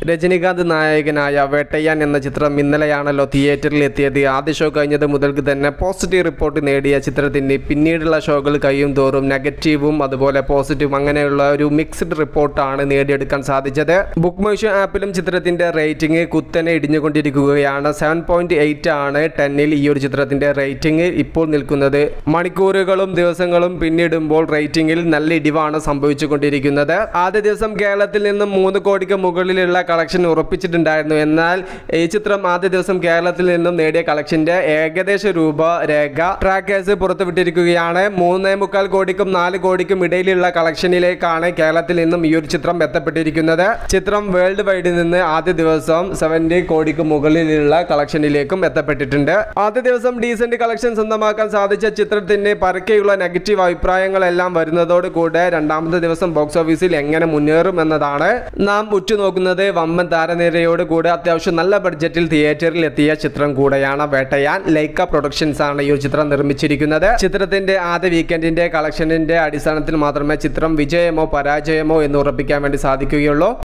രജനികാന്ത് നായകനായ വേട്ടയ്യാൻ എന്ന ചിത്രം ഇന്നലെയാണല്ലോ തിയേറ്ററിൽ എത്തിയത് ആദ്യ ഷോ കഴിഞ്ഞത് മുതൽക്ക് തന്നെ പോസിറ്റീവ് റിപ്പോർട്ട് നേടിയ ചിത്രത്തിന് പിന്നീടുള്ള ഷോകൾ കഴിയും തോറും നെഗറ്റീവും അതുപോലെ പോസിറ്റീവും അങ്ങനെയുള്ള ഒരു മിക്സ്ഡ് റിപ്പോർട്ടാണ് നേടിയെടുക്കാൻ സാധിച്ചത് ബുക്ക് മൈഷോ ആപ്പിലും ചിത്രത്തിന്റെ റേറ്റിംഗ് കുത്തനെ ഇടിഞ്ഞുകൊണ്ടിരിക്കുകയാണ് സെവൻ പോയിന്റ് എയ്റ്റ് ആണ് ടെന്നിൽ ഈ ഒരു ചിത്രത്തിന്റെ റേറ്റിംഗ് ഇപ്പോൾ നിൽക്കുന്നത് മണിക്കൂറുകളും ദിവസങ്ങളും പിന്നിടുമ്പോൾ റേറ്റിംഗിൽ നല്ല ഇടിവാണ് സംഭവിച്ചുകൊണ്ടിരിക്കുന്നത് ആദ്യ ദിവസം കേരളത്തിൽ നിന്നും മൂന്ന് കോടിക്ക് മുകളിലുള്ള കളക്ഷൻ ഉറപ്പിച്ചിട്ടുണ്ടായിരുന്നു എന്നാൽ ഈ ചിത്രം ആദ്യ ദിവസം കേരളത്തിൽ നിന്നും നേടിയ കളക്ഷന്റെ ഏകദേശ രൂപ രേഖ ട്രാക്കേഴ്സ് പുറത്തുവിട്ടിരിക്കുകയാണ് മൂന്നേ മുക്കാൽ കോടിക്കും നാല് കോടിക്കും ഇടയിലുള്ള കളക്ഷനിലേക്കാണ് കേരളത്തിൽ നിന്നും ഈ ഒരു ചിത്രം എത്തപ്പെട്ടിരിക്കുന്നത് ചിത്രം വേൾഡ് വൈഡിൽ നിന്ന് ആദ്യ ദിവസം സെവൻറ്റി കോടിക്ക് മുകളിലുള്ള കളക്ഷനിലേക്കും എത്തപ്പെട്ടിട്ടുണ്ട് ആദ്യ ദിവസം ഡീസന്റ് കളക്ഷൻ സ്വന്തമാക്കാൻ സാധിച്ച ചിത്രത്തിന് പരക്കെയുള്ള നെഗറ്റീവ് അഭിപ്രായങ്ങളെല്ലാം വരുന്നതോട് കൂടെ രണ്ടാമത്തെ ദിവസം ബോക്സ് ഓഫീസിൽ എങ്ങനെ മുന്നേറും എന്നതാണ് നാം ഉറ്റുനോക്കുന്നത് വമ്പൻ താരനിരയോട് കൂടെ അത്യാവശ്യം നല്ല ബഡ്ജറ്റിൽ തിയേറ്ററിൽ എത്തിയ ചിത്രം കൂടെയാണ് വേട്ടയാൻ ലൈക്ക പ്രൊഡക്ഷൻസ് ആണ് ഈ ഒരു ചിത്രം നിർമ്മിച്ചിരിക്കുന്നത് ചിത്രത്തിന്റെ ആദ്യ വീക്കെൻഡിന്റെ കളക്ഷനിന്റെ അടിസ്ഥാനത്തിൽ മാത്രമേ ചിത്രം വിജയമോ പരാജയമോ എന്ന് ഉറപ്പിക്കാൻ വേണ്ടി സാധിക്കുകയുള്ളൂ